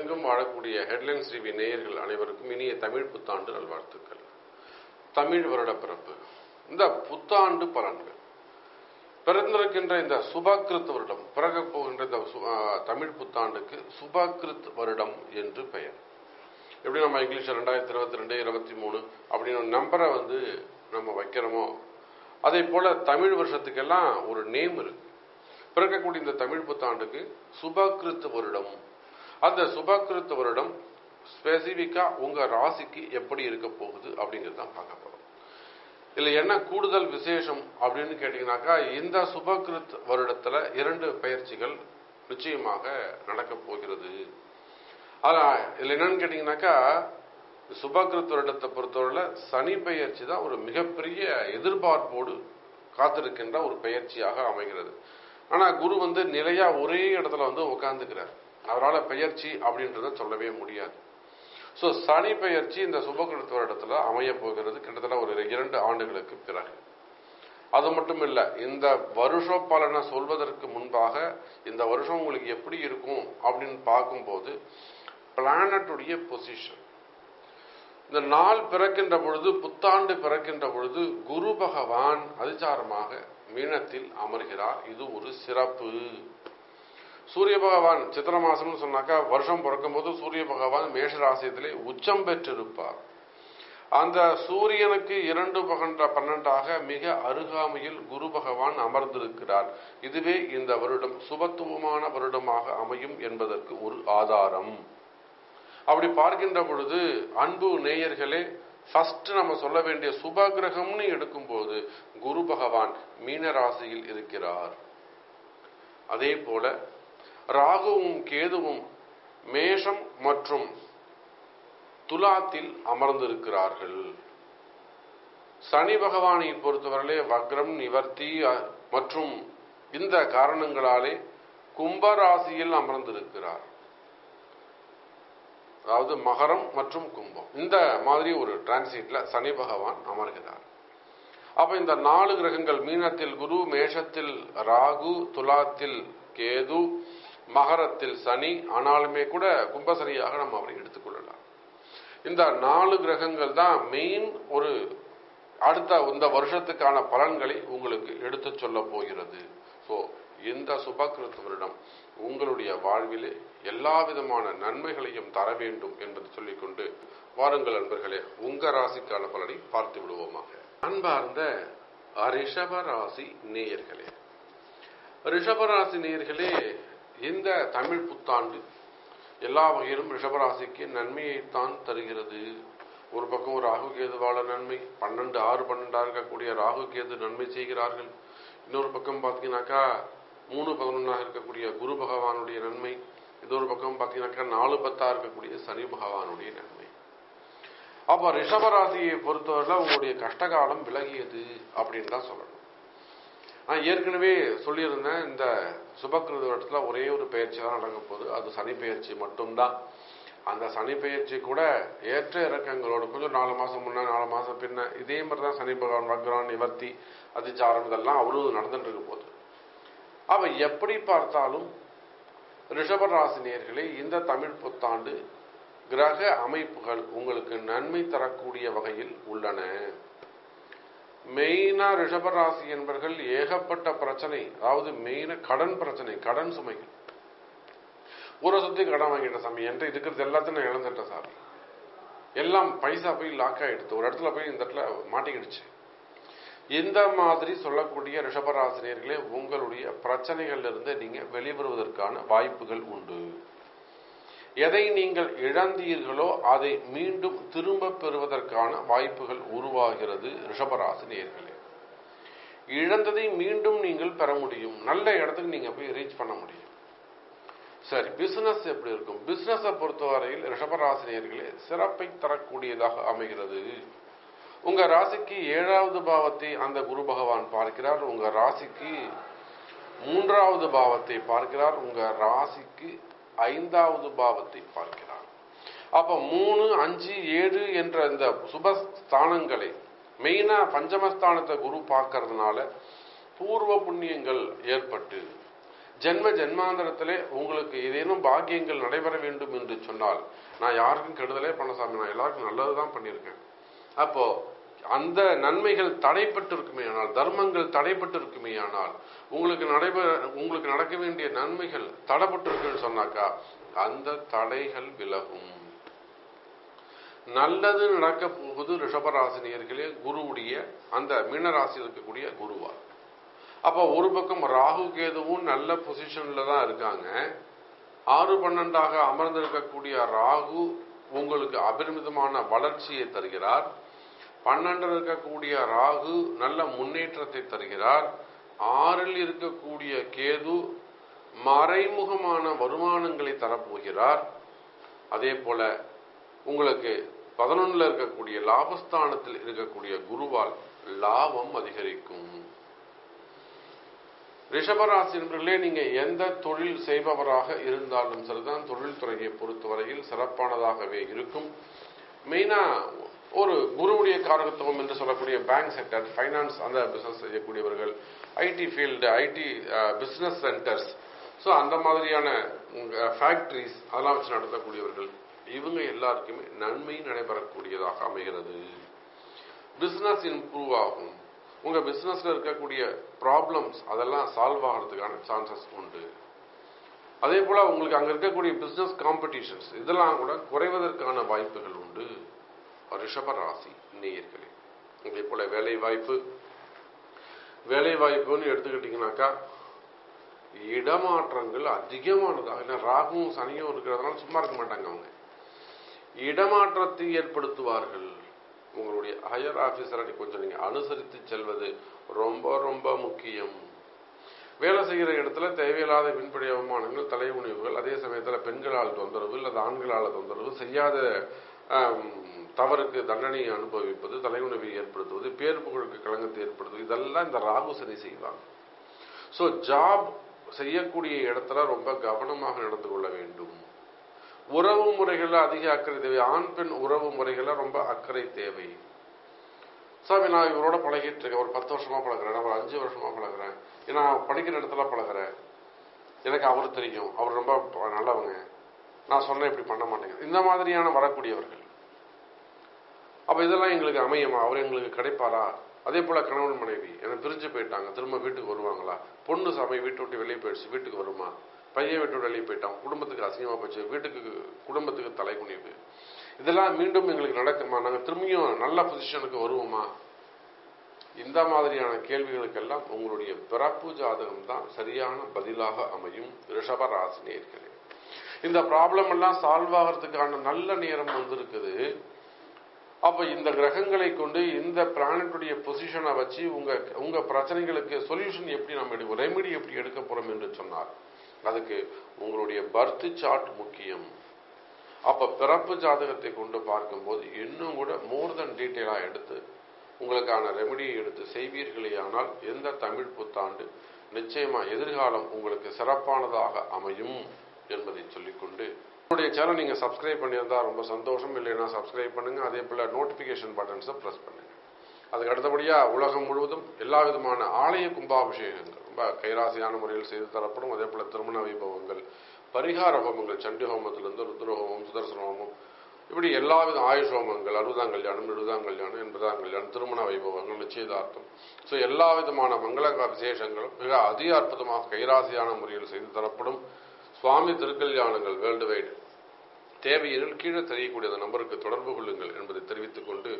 உலகெங்கும் வாழக்கூடிய headlines TV நேயர்கள் அனைவருக்கும் இனிய தமிழ் புத்தாண்டு நல்வாழ்த்துக்கள் தமிழ் வருட பிறப்பு இந்த புத்தாண்டு பலன்கள் பிறந்திருக்கின்ற இந்த சுபகிருத் வருடம் பிறக போகின்ற இந்த சு- ஆ, தமிழ் புத்தாண்டுக்கு சுபகிருத் வருடம் என்று பெயர் எப்படி நம்ம இங்கிலீஷ் ரெண்டாயிரத்தி இருபத்தி ரெண்டு இருபத்தி மூணு அப்படின்னு ஒரு நம்பரை வந்து நம்ம வைக்கிறோமோ அதே போல தமிழ் வருஷத்துக்கெல்லாம் ஒரு நேம் இருக்கு பிறக்கக்கூடிய இந்த தமிழ் புத்தாண்டுக்கு சுபகிருத் வருடம் அந்த சுபகிருத் வருடம் ஸ்பெசிஃபிக்கா உங்க ராசிக்கு எப்படி இருக்க போகுது அப்படிங்கிறது தான் பார்க்க போறோம் இதுல என்ன கூடுதல் விசேஷம் அப்படின்னு கேட்டீங்கன்னாக்கா இந்த சுபகிருத் வருடத்துல இரண்டு பயிற்சிகள் நிச்சயமாக நடக்க போகிறது அதான் இதுல என்னன்னு கேட்டீங்கன்னாக்கா சுபகிருத் வருடத்தை பொறுத்தவரையில சனி பெயர்ச்சி தான் ஒரு மிகப்பெரிய எதிர்பார்ப்போடு காத்திருக்கின்ற ஒரு பெயர்ச்சியாக அமைகிறது ஆனா குரு வந்து நிலையா ஒரே இடத்துல வந்து உட்கார்ந்துக்கிறார் அவரால் பெயர்ச்சி அப்படின்றத சொல்லவே முடியாது ஸோ சனி பெயர்ச்சி இந்த சுபகிருத் வருடத்துல அமைய போகிறது கிட்டத்தட்ட ஒரு இரண்டு ஆண்டுகளுக்கு பிறகு அது மட்டும் இல்ல இந்த வருஷ பலனை சொல்வதற்கு முன்பாக இந்த வருஷம் உங்களுக்கு எப்படி இருக்கும் அப்படின்னு பார்க்கும்போது பிளானட்டுடைய பொசிஷன் இந்த நாள் பிறக்கின்ற பொழுது புத்தாண்டு பிறக்கின்ற பொழுது குரு பகவான் அதிசாரமாக மீனத்தில் அமர்கிறார் இது ஒரு சிறப்பு சூரிய பகவான் சித்திர மாசம்னு சொன்னாக்கா வருஷம் பிறக்கும் போது சூரிய பகவான் மேஷ ராசியத்திலே உச்சம் பெற்றிருப்பார் அந்த சூரியனுக்கு இரண்டு பகன்ற பன்னெண்டாக மிக அருகாமையில் குரு பகவான் அமர்ந்திருக்கிறார் இதுவே இந்த வருடம் சுபத்துவமான வருடமாக அமையும் என்பதற்கு ஒரு ஆதாரம் அப்படி பார்க்கின்ற பொழுது அன்பு நேயர்களே ஃபர்ஸ்ட் நம்ம சொல்ல வேண்டிய சுப கிரகம்னு எடுக்கும்போது குரு பகவான் மீன ராசியில் இருக்கிறார் அதே போல ராகுவும் கேதுவும் மேஷம் மற்றும் துலாத்தில் அமர்ந்திருக்கிறார்கள் சனி பகவானை பொறுத்தவரையிலே வக்ரம் நிவர்த்தி அ- மற்றும் இந்த காரணங்களாலே கும்பராசியில் அமர்ந்திருக்கிறார் அதாவது மகரம் மற்றும் கும்பம் இந்த மாதிரி ஒரு டிரான்சிட்ல சனி பகவான் அமர்கிறார் அப்ப இந்த நாலு கிரகங்கள் மீனத்தில் குரு மேஷத்தில் ராகு துலாத்தில் கேது மகரத்தில் சனி ஆனாலுமே கூட கும்பசனியாக நம்ம அவரை எடுத்துக்கொள்ளலாம் இந்த நாலு கிரகங்கள் தான் மெயின் ஒரு அடுத்த இந்த வருஷத்துக்கான பலன்களை உங்களுக்கு எடுத்து சொல்ல போகிறது ஸோ இந்த சுபகிருத் வருடம் உங்களுடைய வாழ்விலே எல்லா விதமான நன்மைகளையும் தர வேண்டும் என்பதை சொல்லிக்கொண்டு வாருங்கள் அன்பர்களே உங்க ராசிக்கான பலனை பார்த்து விடுவோமாக அன்பார்ந்த ரிஷப ராசி நேயர்களே ரிஷபராசி நேயர்களே இந்த தமிழ் புத்தாண்டு எல்லா வகையிலும் ரிஷபராசிக்கு நன்மையைத்தான் தருகிறது ஒரு பக்கம் ராகு கேதுவால நன்மை பன்னெண்டு ஆறு பன்னெண்டாக இருக்கக்கூடிய ராகு கேது நன்மை செய்கிறார்கள் இன்னொரு பக்கம் பார்த்தீங்கன்னாக்கா மூணு பதினொன்னாக இருக்கக்கூடிய குரு பகவானுடைய நன்மை இன்னொரு பக்கம் பார்த்தீங்கன்னாக்கா நாலு பத்தா இருக்கக்கூடிய சனி பகவானுடைய நன்மை அப்ப ரிஷபராசியை பொறுத்தவரை உங்களுடைய கஷ்டகாலம் விலகியது அப்படின்னு தான் சொல்லணும் நான் ஏற்கனவே சொல்லியிருந்தேன் இந்த சுபக்கிருத இடத்துல ஒரே ஒரு பயிற்சி தான் நடக்க போகுது அது சனி பயிற்சி மட்டும்தான் அந்த சனி பயிற்சி கூட ஏற்ற இறக்கங்களோடு கொஞ்சம் நாலு மாசம் முன்ன நாலு மாசம் பின்ன இதே மாதிரி தான் சனி பகவான் வக்ரம் நிவர்த்தி அதிச்சாரம் இதெல்லாம் அவ்வளவு நடந்துட்டு இருக்க போகுது அவ எப்படி பார்த்தாலும் ரிஷபராசினியர்களே இந்த தமிழ் புத்தாண்டு கிரக அமைப்புகள் உங்களுக்கு நன்மை தரக்கூடிய வகையில் உள்ளன மெயினா ரிஷபராசி என்பர்கள் ஏகப்பட்ட பிரச்சனை அதாவது மெயினா கடன் பிரச்சனை கடன் சுமைகள் ஒரு சுத்தி கடன் வாங்கிட்டேன் சாமி என்கிட்ட இருக்கிறது எல்லாத்தையும் நான் இழந்துட்டேன் சாமி எல்லாம் பைசா போய் லாக் ஆயிடுத்து ஒரு இடத்துல போய் இந்த இடத்துல மாட்டிக்கிடுச்சு இந்த மாதிரி சொல்லக்கூடிய ரிஷபராசினியர்களே உங்களுடைய பிரச்சனைகள்ல இருந்து நீங்க வெளிவருவதற்கான வாய்ப்புகள் உண்டு எதை நீங்கள் இழந்தீர்களோ அதை மீண்டும் திரும்ப பெறுவதற்கான வாய்ப்புகள் உருவாகிறது ரிஷபராசி நேர்களே இழந்ததை மீண்டும் நீங்கள் பெற முடியும் நல்ல இடத்துக்கு நீங்க போய் ரீச் பண்ண முடியும் சரி பிசினஸ் எப்படி இருக்கும் பிசினஸை பொறுத்தவரையில் ரிஷபராசினியர்களே சிறப்பை தரக்கூடியதாக அமைகிறது உங்க ராசிக்கு ஏழாவது பாவத்தை அந்த குரு பகவான் பார்க்கிறார் உங்க ராசிக்கு மூன்றாவது பாவத்தை பார்க்கிறார் உங்க ராசிக்கு ஐந்தாவது பாவத்தை பார்க்கிறார் அப்ப மூணு அஞ்சு ஏழு என்ற இந்த சுபஸ்தானங்களை மெயினா பஞ்சமஸ்தானத்தை குரு பார்க்கறதுனால பூர்வ புண்ணியங்கள் ஏற்பட்டு ஜென்ம ஜென்மாந்தரத்திலே உங்களுக்கு ஏதேனும் பாக்கியங்கள் நடைபெற வேண்டும் என்று சொன்னால் நான் யாருக்கும் கெடுதலே பண்ண சாமி நான் எல்லாருக்கும் நல்லதுதான் பண்ணியிருக்கேன் அப்போ அந்த நன்மைகள் தடைப்பட்டு இருக்குமே ஆனால் தர்மங்கள் தடைப்பட்டு இருக்குமே ஆனால் உங்களுக்கு நடைபெற உங்களுக்கு நடக்க வேண்டிய நன்மைகள் தடைப்பட்டு இருக்குன்னு சொன்னாக்கா அந்த தடைகள் விலகும் நல்லது நடக்க போகுது ரிஷபராசினியர்களே குருவுடைய அந்த மீனராசியில் இருக்கக்கூடிய குருவார் அப்ப ஒரு பக்கம் ராகு கேதுவும் நல்ல பொசிஷன்ல தான் இருக்காங்க ஆறு பன்னெண்டாக அமர்ந்திருக்கக்கூடிய ராகு உங்களுக்கு அபரிமிதமான வளர்ச்சியை தருகிறார் பன்னெண்டில் இருக்கக்கூடிய ராகு நல்ல முன்னேற்றத்தை தருகிறார் ஆறில் இருக்கக்கூடிய கேது மறைமுகமான வருமானங்களை தரப்போகிறார் அதே போல உங்களுக்கு பதினொன்னுல இருக்கக்கூடிய லாபஸ்தானத்தில் இருக்கக்கூடிய குருவால் லாபம் அதிகரிக்கும் ரிஷபராசி என்பர்களே நீங்க எந்த தொழில் செய்பவராக இருந்தாலும் சரிதான் தொழில் துறையை பொறுத்தவரையில் சிறப்பானதாகவே இருக்கும் மெயினா ஒரு குருவுடைய காரகத்துவம் என்று சொல்லக்கூடிய பேங்க் செக்டர் ஃபைனான்ஸ் அந்த பிசினஸ் செய்யக்கூடியவர்கள் IT field IT business centres so அந்த மாதிரியான ஃபேக்டரிஸ் அதெல்லாம் வச்சு நடத்தக்கூடியவர்கள் இவங்க எல்லாருக்குமே நன்மை நடைபெறக்கூடியதாக அமைகிறது பிசினஸ் இம்ப்ரூவ் ஆகும் உங்க பிசினஸ்ல இருக்கக்கூடிய ப்ராப்ளம்ஸ் அதெல்லாம் சால்வ் ஆகிறதுக்கான சான்சஸ் உண்டு அதே போல உங்களுக்கு அங்க இருக்கக்கூடிய பிசினஸ் காம்படிஷன்ஸ் இதெல்லாம் கூட குறைவதற்கான வாய்ப்புகள் உண்டு ரிஷப ராசி நேயர்களே அதே போல வேலை வாய்ப்பு வேலை வாய்ப்புன்னு எடுத்துக்கிட்டீங்கன்னாக்கா இடமாற்றங்கள் அதிகமானதாக ஏன்னா ராகுவும் சனியும் இருக்கிறதுனால சும்மா இருக்க மாட்டாங்க அவங்க இடமாற்றத்தை ஏற்படுத்துவார்கள் உங்களுடைய ஹையர் ஆபீசரை கொஞ்சம் நீங்க அனுசரித்து செல்வது ரொம்ப ரொம்ப முக்கியம் வேலை செய்கிற இடத்துல தேவையில்லாத பின்படி அவமானங்கள் தலை உணிவுகள் அதே சமயத்துல பெண்களால் தொந்தரவு அல்லது ஆண்களால் தொந்தரவு செய்யாத தவறுக்கு தண்டனை அனுபவிப்பது தலையுணவை ஏற்படுத்துவது பேர் புகழுக்கு களங்கத்தை ஏற்படுத்துவது இதெல்லாம் இந்த ராகு சனி செய்வாங்க ஸோ ஜாப் செய்யக்கூடிய இடத்துல ரொம்ப கவனமாக நடந்து கொள்ள வேண்டும் உறவு முறைகள்ல அதிக அக்கறை தேவை ஆண் பெண் உறவு முறைகள்ல ரொம்ப அக்கறை தேவை சாமி நான் இவரோட பழகிட்டு இருக்கேன் ஒரு பத்து வருஷமா பழகிறேன் நான் ஒரு அஞ்சு வருஷமா பழகிறேன் ஏன்னா படிக்கிற இடத்துல பழகிறேன் எனக்கு அவர் தெரியும் அவர் ரொம்ப நல்லவங்க நான் சொன்ன இப்படி பண்ண மாட்டேங்க இந்த மாதிரியான வரக்கூடியவர்கள் அப்ப இதெல்லாம் எங்களுக்கு அமையுமா அவர் எங்களுக்கு கிடைப்பாரா அதே போல கணவன் மனைவி எனக்கு பிரிஞ்சு போயிட்டாங்க திரும்ப வீட்டுக்கு வருவாங்களா பொண்ணு சபை வீட்டு விட்டு வெளியே போயிடுச்சு வீட்டுக்கு வருமா பையன் வீட்டு வெளியே போயிட்டான் குடும்பத்துக்கு அசிங்கமா போச்சு வீட்டுக்கு குடும்பத்துக்கு தலைகுனிவு இதெல்லாம் மீண்டும் எங்களுக்கு நடக்குமா நாங்க திரும்பியும் நல்ல பொசிஷனுக்கு வருவோமா இந்த மாதிரியான கேள்விகளுக்கெல்லாம் உங்களுடைய பிறப்பு ஜாதகம் தான் சரியான பதிலாக அமையும் ரிஷப ராசினியர்களே இந்த ப்ராப்ளம் எல்லாம் சால்வ் ஆகிறதுக்கான நல்ல நேரம் வந்திருக்குது அப்ப இந்த கிரகங்களை கொண்டு இந்த பிளானட்டுடைய பொசிஷனை வச்சு உங்க உங்க பிரச்சனைகளுக்கு சொல்யூஷன் எப்படி நம்ம எடுப்போம் ரெமெடி எப்படி எடுக்க போறோம் என்று சொன்னார் அதுக்கு உங்களுடைய பர்த் சார்ட் முக்கியம் அப்ப பிறப்பு ஜாதகத்தை கொண்டு பார்க்கும்போது இன்னும் கூட மோர் தென் டீட்டெயிலா எடுத்து உங்களுக்கான ரெமெடியை எடுத்து செய்வீர்களே ஆனால் எந்த தமிழ் புத்தாண்டு நிச்சயமா எதிர்காலம் உங்களுக்கு சிறப்பானதாக அமையும் என்பதை சொல்லிக்கொண்டு என்னுடைய சேனல் நீங்க சப்ஸ்கிரைப் பண்ணியிருந்தா ரொம்ப சந்தோஷம் இல்லைன்னா சப்ஸ்கிரைப் பண்ணுங்க அதே போல நோட்டிபிகேஷன் பட்டன்ஸை பிரஸ் பண்ணுங்க அதுக்கு அடுத்தபடியா உலகம் முழுவதும் எல்லா விதமான ஆலய கும்பாபிஷேகங்கள் ரொம்ப கைராசியான முறையில் செய்து தரப்படும் அதே போல திருமண வைபவங்கள் பரிகார ஹோமங்கள் சண்டி ஹோமத்திலிருந்து ருத்ர ஹோமம் சுதர்சன ஹோமம் இப்படி எல்லா வித ஆயுஷ் ஹோமங்கள் அறுபதாம் கல்யாணம் எழுபதாம் கல்யாணம் எண்பதாம் கல்யாணம் திருமண வைபவங்கள் நிச்சயதார்த்தம் ஸோ எல்லா விதமான மங்கள விசேஷங்களும் மிக அதி அற்புதமாக கைராசியான முறையில் செய்து தரப்படும் சுவாமி திருக்கல்யாணங்கள் வேர்ல்டு வைடு தேவையெனில் கீழே தெரியக்கூடிய அந்த நம்பருக்கு தொடர்பு கொள்ளுங்கள் என்பதை தெரிவித்துக் கொண்டு